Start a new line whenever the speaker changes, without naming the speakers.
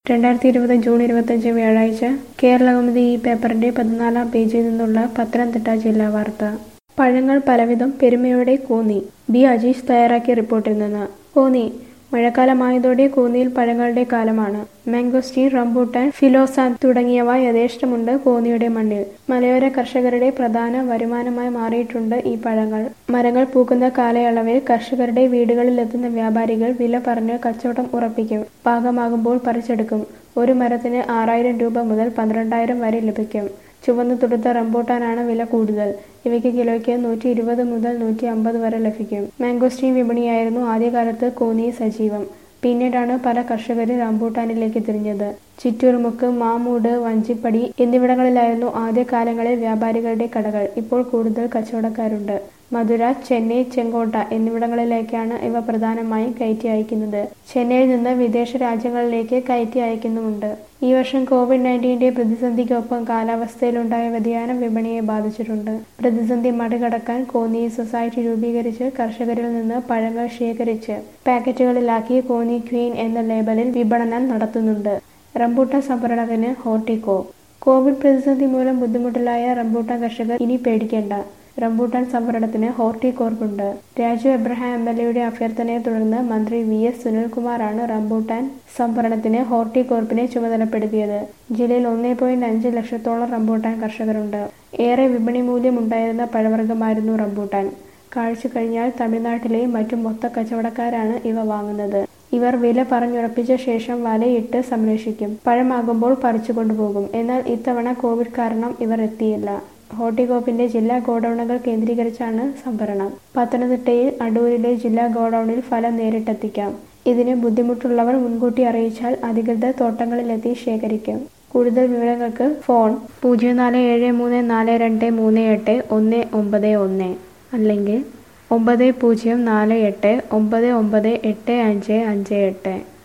രണ്ടായിരത്തി ഇരുപത് ജൂൺ ഇരുപത്തഞ്ച് വ്യാഴാഴ്ച കേരളകൗമുദി ഈ പേപ്പറിന്റെ പതിനാലാം പേജിൽ നിന്നുള്ള പത്തനംതിട്ട ജില്ലാ വാർത്ത പഴങ്ങൾ പലവിധം പെരുമയോടെ കോന്നി ബി അജീഷ് തയ്യാറാക്കിയ റിപ്പോർട്ടിൽ നിന്ന് കോന്നി മഴക്കാലമായതോടെ കോന്നിയിൽ പഴങ്ങളുടെ കാലമാണ് മാംഗോസ്റ്റീൻ റംബൂട്ടാൻ ഫിലോസാൻ തുടങ്ങിയവ യഥേഷ്ടമുണ്ട് കോന്നിയുടെ മണ്ണിൽ മലയോര കർഷകരുടെ പ്രധാന വരുമാനമായി മാറിയിട്ടുണ്ട് ഈ പഴങ്ങൾ മരങ്ങൾ പൂക്കുന്ന കാലയളവിൽ കർഷകരുടെ വീടുകളിലെത്തുന്ന വ്യാപാരികൾ വില പറഞ്ഞ് കച്ചവടം ഉറപ്പിക്കും പാകമാകുമ്പോൾ പറിച്ചെടുക്കും ഒരു മരത്തിന് ആറായിരം രൂപ മുതൽ പന്ത്രണ്ടായിരം വരെ ലഭിക്കും ചുവന്നു തുടുത്ത റംബൂട്ടാനാണ് വില കൂടുതൽ ഇവയ്ക്ക് കിലോയ്ക്ക് നൂറ്റി ഇരുപത് മുതൽ നൂറ്റി അമ്പത് വരെ ലഭിക്കും മാംഗോസ്റ്റീൻ വിപണിയായിരുന്നു ആദ്യകാലത്ത് കോന്നി സജീവം പിന്നീടാണ് പല കർഷകരും റംബൂട്ടാനിലേക്ക് തിരിഞ്ഞത് ചിറ്റൂർമുക്ക് മാമൂട് വഞ്ചിപ്പടി എന്നിവിടങ്ങളിലായിരുന്നു ആദ്യകാലങ്ങളിൽ വ്യാപാരികളുടെ കടകൾ ഇപ്പോൾ കൂടുതൽ കച്ചവടക്കാരുണ്ട് മധുര ചെന്നൈ ചെങ്കോട്ട എന്നിവിടങ്ങളിലേക്കാണ് ഇവ പ്രധാനമായും കയറ്റി അയക്കുന്നത് ചെന്നൈയിൽ നിന്ന് വിദേശ രാജ്യങ്ങളിലേക്ക് കയറ്റി അയക്കുന്നുമുണ്ട് ഈ വർഷം കോവിഡ് നയൻറ്റീൻ്റെ പ്രതിസന്ധിക്കൊപ്പം കാലാവസ്ഥയിലുണ്ടായ വ്യതിയാനം വിപണിയെ ബാധിച്ചിട്ടുണ്ട് പ്രതിസന്ധി മറികടക്കാൻ കോന്നി സൊസൈറ്റി രൂപീകരിച്ച് കർഷകരിൽ നിന്ന് പഴങ്ങൾ ശേഖരിച്ച് പാക്കറ്റുകളിലാക്കി കോന്നി ക്വീൻ എന്ന ലേബലിൽ വിപണനം നടത്തുന്നുണ്ട് റംബൂട്ടാൻ സംഭരണത്തിന് ഹോർട്ടിക്കോ കോവിഡ് പ്രതിസന്ധി മൂലം ബുദ്ധിമുട്ടിലായ റംബൂട്ടാൻ കർഷകർ ഇനി പേടിക്കേണ്ട റംബൂട്ടാൻ സംഭരണത്തിന് ഹോർട്ടികോർപ്പുണ്ട് രാജു എബ്രഹാം എം എൽ എയുടെ അഭ്യർത്ഥനയെ തുടർന്ന് മന്ത്രി വി എസ് സുനിൽകുമാറാണ് റംബൂട്ടാൻ സംഭരണത്തിന് ഹോർട്ടികോർപ്പിനെ ചുമതലപ്പെടുത്തിയത് ജില്ലയിൽ ഒന്നേ പോയിന്റ് അഞ്ച് ലക്ഷത്തോളം റംബൂട്ടാൻ കർഷകരുണ്ട് ഏറെ വിപണി മൂല്യം ഉണ്ടായിരുന്ന പഴവർഗ്ഗമായിരുന്നു റംബൂട്ടാൻ കാഴ്ച കഴിഞ്ഞാൽ തമിഴ്നാട്ടിലെ മറ്റു മൊത്ത കച്ചവടക്കാരാണ് ഇവ വാങ്ങുന്നത് ഇവർ വില പറഞ്ഞുറപ്പിച്ച ശേഷം വലയിട്ട് സംരക്ഷിക്കും പഴമാകുമ്പോൾ പറിച്ചു കൊണ്ടുപോകും എന്നാൽ ഇത്തവണ കോവിഡ് കാരണം ഇവർ എത്തിയില്ല ഹോർട്ടികോപ്പിന്റെ ജില്ലാ ഗോഡൌണുകൾ കേന്ദ്രീകരിച്ചാണ് സംഭരണം പത്തനംതിട്ടയിൽ അടൂരിലെ ജില്ലാ ഗോഡൌണിൽ ഫലം നേരിട്ടെത്തിക്കാം ഇതിന് ബുദ്ധിമുട്ടുള്ളവർ മുൻകൂട്ടി അറിയിച്ചാൽ അധികൃതർ തോട്ടങ്ങളിലെത്തി ശേഖരിക്കും കൂടുതൽ വിവരങ്ങൾക്ക് ഫോൺ പൂജ്യം നാല് ഏഴ് മൂന്ന് നാല് രണ്ട് മൂന്ന് എട്ട് ഒന്ന് ഒമ്പത് ഒന്ന് അല്ലെങ്കിൽ ഒമ്പത് പൂജ്യം നാല് എട്ട് ഒമ്പത് ഒമ്പത് എട്ട് അഞ്ച് അഞ്ച് എട്ട്